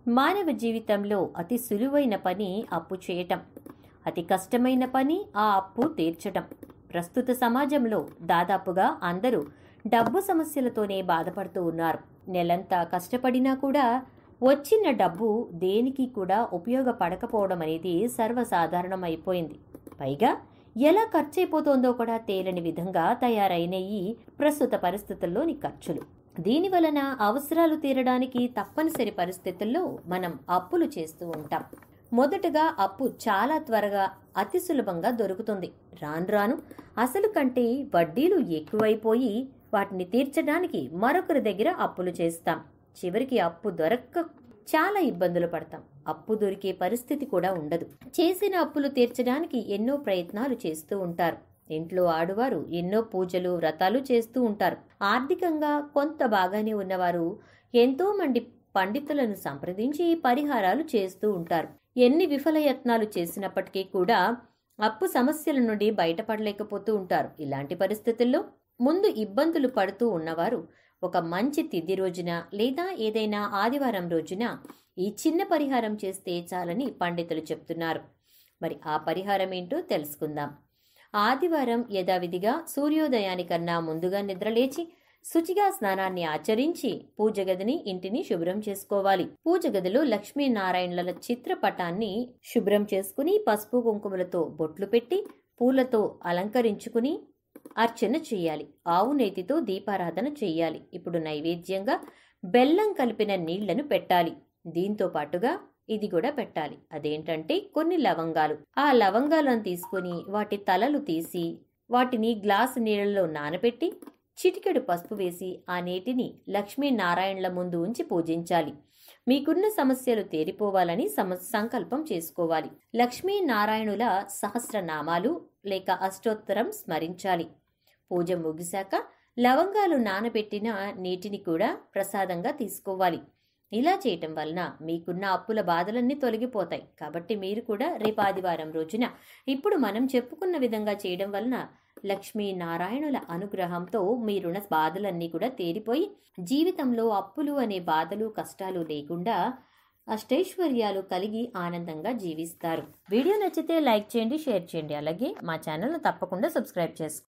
మానవ జీవితంలో అతి సులువైన పని అప్పు చేయటం అతి కష్టమైన పని ఆ అప్పు తీర్చటం ప్రస్తుత సమాజంలో దాదాపుగా అందరూ డబ్బు సమస్యలతోనే బాధపడుతూ ఉన్నారు నెలంతా కష్టపడినా కూడా వచ్చిన డబ్బు దేనికి కూడా ఉపయోగపడకపోవడం అనేది సర్వసాధారణం అయిపోయింది పైగా ఎలా ఖర్చయిపోతోందో కూడా తేలని విధంగా తయారైన ఈ ప్రస్తుత పరిస్థితుల్లోని ఖర్చులు దీని వలన అవసరాలు తీరడానికి తప్పనిసరి పరిస్థితుల్లో మనం అప్పులు చేస్తూ ఉంటాం మొదటగా అప్పు చాలా త్వరగా అతి సులభంగా దొరుకుతుంది రాను రాను అసలు కంటే వడ్డీలు ఎక్కువైపోయి వాటిని తీర్చడానికి మరొకరి దగ్గర అప్పులు చేస్తాం చివరికి అప్పు దొరక్క చాలా ఇబ్బందులు పడతాం అప్పు దొరికే పరిస్థితి కూడా ఉండదు చేసిన అప్పులు తీర్చడానికి ఎన్నో ప్రయత్నాలు చేస్తూ ఉంటారు ఇంట్లో ఆడువారు ఎన్నో పూజలు వ్రతాలు చేస్తూ ఉంటారు ఆర్థికంగా కొంత బాగానే ఉన్నవారు ఎంతో మంది పండితులను సంప్రదించి పరిహారాలు చేస్తూ ఉంటారు ఎన్ని విఫలయత్నాలు చేసినప్పటికీ కూడా అప్పు సమస్యల నుండి బయటపడలేకపోతూ ఉంటారు ఇలాంటి పరిస్థితుల్లో ముందు ఇబ్బందులు పడుతూ ఉన్నవారు ఒక మంచి తిథి రోజున లేదా ఏదైనా ఆదివారం రోజున ఈ చిన్న పరిహారం చేస్తే చాలని పండితులు చెప్తున్నారు మరి ఆ పరిహారం ఏంటో తెలుసుకుందాం ఆదివారం యథావిధిగా సూర్యోదయానికన్నా ముందుగా నిద్రలేచి శుచిగా స్నానాన్ని ఆచరించి పూజ గదిని ఇంటిని శుభ్రం చేసుకోవాలి పూజ గదిలో లక్ష్మీనారాయణల చిత్రపటాన్ని శుభ్రం చేసుకుని పసుపు కుంకుమలతో బొట్లు పెట్టి పూలతో అలంకరించుకుని అర్చన చేయాలి ఆవు నేతితో దీపారాధన చేయాలి ఇప్పుడు నైవేద్యంగా బెల్లం కలిపిన నీళ్లను పెట్టాలి దీంతో పాటుగా ఇది కూడా పెట్టాలి అదేంటంటే కొన్ని లవంగాలు ఆ లవంగాలను తీసుకుని వాటి తలలు తీసి వాటిని గ్లాసు నీళ్ళలో నానబెట్టి చిటికెడు పసుపు వేసి ఆ నీటిని లక్ష్మీనారాయణల ముందు ఉంచి పూజించాలి మీకున్న సమస్యలు తేరిపోవాలని సమ సంకల్పం చేసుకోవాలి లక్ష్మీనారాయణుల సహస్రనామాలు లేక అష్టోత్తరం స్మరించాలి పూజ ముగిశాక లవంగాలు నానబెట్టిన నీటిని కూడా ప్రసాదంగా తీసుకోవాలి ఇలా చేయటం వలన మీకున్న అప్పుల బాధలన్నీ తొలగిపోతాయి కాబట్టి మీరు కూడా రేపు ఆదివారం రోజున ఇప్పుడు మనం చెప్పుకున్న విధంగా చేయడం వలన లక్ష్మీ నారాయణుల అనుగ్రహంతో మీ రుణ బాధలన్నీ కూడా తేరిపోయి జీవితంలో అప్పులు అనే బాధలు కష్టాలు లేకుండా అష్టైశ్వర్యాలు కలిగి ఆనందంగా జీవిస్తారు వీడియో నచ్చితే లైక్ చేయండి షేర్ చేయండి అలాగే మా ఛానల్ను తప్పకుండా సబ్స్క్రైబ్ చేసుకోండి